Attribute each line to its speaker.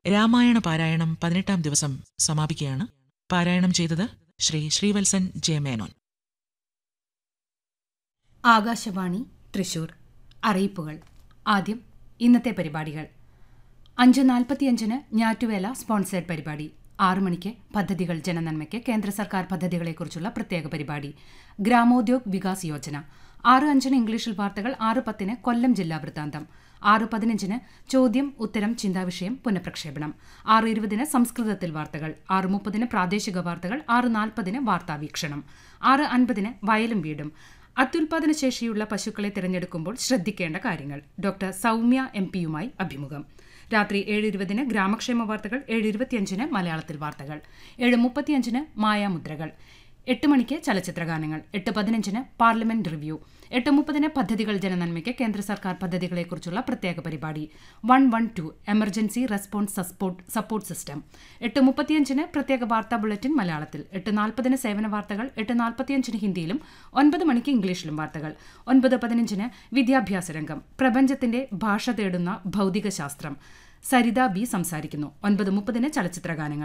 Speaker 1: രാമായണ പാരായണം പതിനെട്ടാം ദിവസം സമാപിക്കുകയാണ് പാരായണം ചെയ്തത് ശ്രീ ശ്രീവത്സൻ ജെ മേനോൻ
Speaker 2: ആകാശവാണി തൃശൂർ അറിയിപ്പുകൾ ആദ്യം ഇന്നത്തെ പരിപാടികൾ അഞ്ച് നാൽപ്പത്തിയഞ്ചിന് ഞാറ്റുവേല സ്പോൺസേഡ് പരിപാടി ആറു മണിക്ക് പദ്ധതികൾ ജനനന്മയ്ക്ക് കേന്ദ്ര സർക്കാർ പദ്ധതികളെക്കുറിച്ചുള്ള പ്രത്യേക പരിപാടി ഗ്രാമോദ്യോഗ് വികാസ് യോജന ആറ് അഞ്ചിന് ഇംഗ്ലീഷിൽ വാർത്തകൾ ആറ് പത്തിന് കൊല്ലം ജില്ലാ വൃത്താന്തം ആറ് പതിനഞ്ചിന് ചോദ്യം ഉത്തരം ചിന്താവിഷയം പുനഃപ്രക്ഷേപണം ആറ് ഇരുപതിന് സംസ്കൃതത്തിൽ വാർത്തകൾ ആറ് മുപ്പതിന് പ്രാദേശിക വാർത്തകൾ ആറ് നാൽപ്പതിന് വാർത്താവീക്ഷണം ആറ് അൻപതിന് വയലും വീടും അത്യുൽപാദന ശേഷിയുള്ള പശുക്കളെ തിരഞ്ഞെടുക്കുമ്പോൾ ശ്രദ്ധിക്കേണ്ട കാര്യങ്ങൾ ഡോക്ടർ സൗമ്യ എം പിയുമായി അഭിമുഖം രാത്രി ഏഴ് ഇരുപതിന് ഗ്രാമക്ഷേമ വാർത്തകൾ ഏഴ് ഇരുപത്തിയഞ്ചിന് മലയാളത്തിൽ വാർത്തകൾ ഏഴ് മുപ്പത്തിയഞ്ചിന് മായാമുദ്രകൾ എട്ട് മണിക്ക് ചലച്ചിത്രഗാനങ്ങൾ എട്ട് പതിനഞ്ചിന് പാർലമെന്റ് റിവ്യൂ എട്ട് മുപ്പതിന് പദ്ധതികൾ ജനനന്മയ്ക്ക് കേന്ദ്ര സർക്കാർ പദ്ധതികളെക്കുറിച്ചുള്ള പ്രത്യേക പരിപാടി one one two emergency response support support system എട്ട് മുപ്പത്തിയഞ്ചിന് പ്രത്യേക വാർത്താ ബുള്ളറ്റിൻ മലയാളത്തിൽ എട്ട് നാൽപ്പതിന് സേവന വാർത്തകൾ എട്ട് നാൽപ്പത്തിയഞ്ചിന് ഹിന്ദിയിലും ഒൻപത് മണിക്ക് ഇംഗ്ലീഷിലും വാർത്തകൾ ഒൻപത് പതിനഞ്ചിന് വിദ്യാഭ്യാസ രംഗം പ്രപഞ്ചത്തിന്റെ ഭാഷ തേടുന്ന ഭൗതിക ശാസ്ത്രം സരിത ബി സംസാരിക്കുന്നു ഒൻപത് മുപ്പതിന് ചലച്ചിത്രഗാനങ്ങൾ